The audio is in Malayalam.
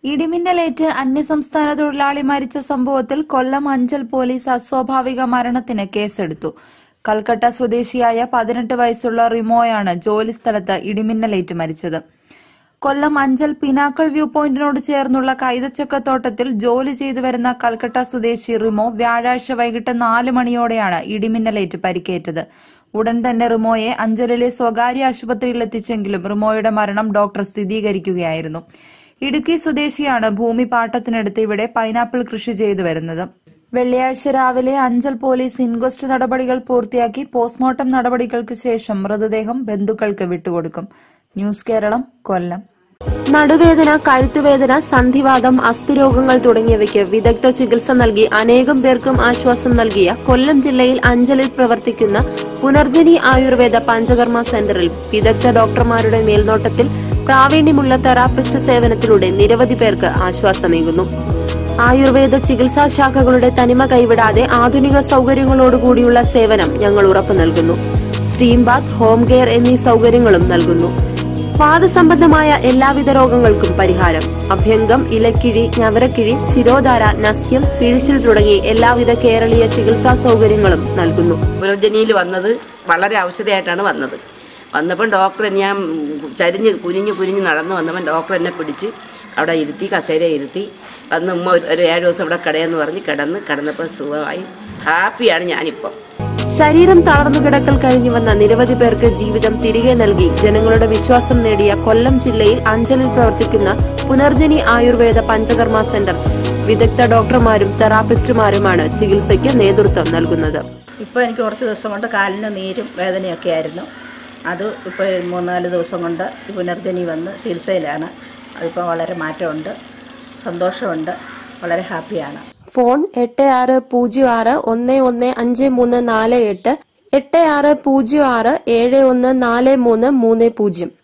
ഇടിമിന്നലേറ്റ് അന്യസംസ്ഥാന തൊഴിലാളി മരിച്ച സംഭവത്തിൽ കൊല്ലം അഞ്ചൽ പോലീസ് അസ്വാഭാവിക മരണത്തിന് കേസെടുത്തു കൽക്കട്ട സ്വദേശിയായ പതിനെട്ട് വയസ്സുള്ള റിമോയാണ് ജോലിസ്ഥലത്ത് ഇടിമിന്നലേറ്റ് മരിച്ചത് കൊല്ലം അഞ്ചൽ പിനാക്കൾ വ്യൂ പോയിന്റിനോട് ചേർന്നുള്ള കൈതച്ചക്കത്തോട്ടത്തിൽ ജോലി ചെയ്തു വരുന്ന കൽക്കട്ട സ്വദേശി റിമോ വ്യാഴാഴ്ച വൈകിട്ട് നാല് മണിയോടെയാണ് ഇടിമിന്നലേറ്റ് പരിക്കേറ്റത് ഉടൻ തന്നെ റിമോയെ അഞ്ചലിലെ സ്വകാര്യ ആശുപത്രിയിൽ എത്തിച്ചെങ്കിലും റിമോയുടെ മരണം ഡോക്ടർ സ്ഥിരീകരിക്കുകയായിരുന്നു ഇടുക്കി സ്വദേശിയാണ് ഭൂമി പാട്ടത്തിനെടുത്ത് ഇവിടെ പൈനാപ്പിൾ കൃഷി ചെയ്തു വരുന്നത് വെള്ളിയാഴ്ച രാവിലെ അഞ്ചൽ പോലീസ് ഇൻക്വസ്റ്റ് നടപടികൾ പൂർത്തിയാക്കി പോസ്റ്റ്മോർട്ടം നടപടികൾക്ക് ശേഷം മൃതദേഹം ബന്ധുക്കൾക്ക് വിട്ടുകൊടുക്കും ന്യൂസ് കേരളം കൊല്ലം നടുവേദന കഴുത്തുവേദന സന്ധിവാദം അസ്ഥിരോഗങ്ങൾ തുടങ്ങിയവയ്ക്ക് വിദഗ്ധ ചികിത്സ നൽകി അനേകം പേർക്കും ആശ്വാസം നൽകിയ കൊല്ലം ജില്ലയിൽ അഞ്ചലിൽ പ്രവർത്തിക്കുന്ന പുനർജനി ആയുർവേദ പഞ്ചകർമ്മ സെന്ററിൽ വിദഗ്ധ ഡോക്ടർമാരുടെ മേൽനോട്ടത്തിൽ പ്രാവീണ്യമുള്ള തെറാപ്പിസ്റ്റ് സേവനത്തിലൂടെ നിരവധി പേർക്ക് ആശ്വാസമേകുന്നു ആയുർവേദ ചികിത്സാ ശാഖകളുടെ തനിമ കൈവിടാതെ ആധുനിക സൗകര്യങ്ങളോടുകൂടിയുള്ള സേവനം ഞങ്ങൾ ഉറപ്പു നൽകുന്നു സ്റ്റീം ബാത്ത് ഹോം കെയർ എന്നീ സൗകര്യങ്ങളും നൽകുന്നു വാദസംബന്ധമായ എല്ലാവിധ രോഗങ്ങൾക്കും പരിഹാരം അഭ്യംഗം ഇലക്കിഴി ഞവരക്കിഴി ശിരോധാര നസ്യം പിഴിച്ചിൽ തുടങ്ങി എല്ലാവിധ കേരളീയ ചികിത്സാ സൗകര്യങ്ങളും നൽകുന്നു പുനർജനിയിൽ വന്നത് വളരെ ഔഷധമായിട്ടാണ് വന്നത് വന്നപ്പം ഡോക്ടർ എന്നെ ഞാൻ ചരിഞ്ഞ് കുനിഞ്ഞ് കുനിഞ്ഞ് നടന്നു വന്നപ്പം ഡോക്ടർ എന്നെ പിടിച്ച് അവിടെ ഇരുത്തി കസേര ഇരുത്തി വന്ന് ഉമ്മ ഒരു- ഒരു ഏഴ് ദിവസം ഇവിടെ കിടയെന്ന് പറഞ്ഞ് കിടന്ന് കിടന്നപ്പോൾ സുഖമായി ഹാപ്പിയാണ് ഞാനിപ്പം ശരീരം തളർന്നു കിടക്കൽ കഴിഞ്ഞു വന്ന നിരവധി പേർക്ക് ജീവിതം തിരികെ നൽകി ജനങ്ങളുടെ വിശ്വാസം നേടിയ കൊല്ലം ജില്ലയിൽ അഞ്ചലിൽ പ്രവർത്തിക്കുന്ന പുനർജനി ആയുർവേദ പഞ്ചകർമ്മ സെന്റർ വിദഗ്ധ ഡോക്ടർമാരും തെറാപ്പിസ്റ്റുമാരുമാണ് ചികിത്സയ്ക്ക് നേതൃത്വം നൽകുന്നത് ഇപ്പോൾ എനിക്ക് കുറച്ച് ദിവസം കൊണ്ട് കാലിന് നീരും വേദനയൊക്കെ ആയിരുന്നു അത് ഇപ്പോൾ മൂന്നാല് ദിവസം കൊണ്ട് ഈ പുനർജനി വന്ന് ചികിത്സയിലാണ് അതിപ്പോൾ വളരെ മാറ്റമുണ്ട് സന്തോഷമുണ്ട് വളരെ ഹാപ്പിയാണ് ഫോൺ എട്ട് ആറ് പൂജ്യം ആറ് ഒന്ന് ഒന്ന് അഞ്ച് മൂന്ന് നാല് എട്ട് എട്ട് ആറ് പൂജ്യം ആറ് ഏഴ് ഒന്ന് നാല് മൂന്ന് മൂന്ന് പൂജ്യം